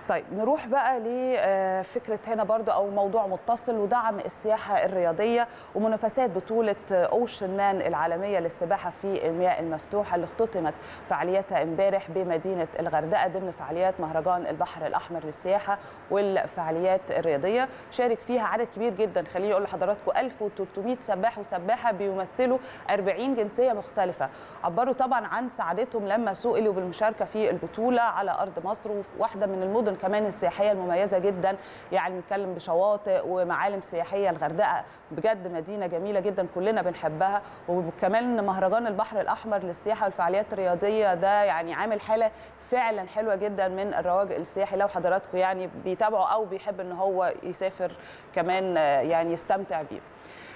طيب نروح بقى لفكره هنا برضو او موضوع متصل ودعم السياحه الرياضيه ومنافسات بطوله اوشن مان العالميه للسباحه في المياه المفتوحه اللي اختتمت فعالياتها امبارح بمدينه الغردقه ضمن فعاليات مهرجان البحر الاحمر للسياحه والفعاليات الرياضيه شارك فيها عدد كبير جدا خليني اقول لحضراتكم 1300 سباح وسباحه بيمثلوا 40 جنسيه مختلفه عبروا طبعا عن سعادتهم لما سئلوا بالمشاركه في البطوله على ارض مصر وواحده من المدن كمان السياحيه المميزه جدا يعني بنتكلم بشواطئ ومعالم سياحيه الغردقه بجد مدينه جميله جدا كلنا بنحبها وكمان مهرجان البحر الاحمر للسياحه والفعاليات الرياضيه ده يعني عامل حاله فعلا حلوه جدا من الرواج السياحي لو حضراتكم يعني بيتابعوا او بيحب ان هو يسافر كمان يعني يستمتع بيه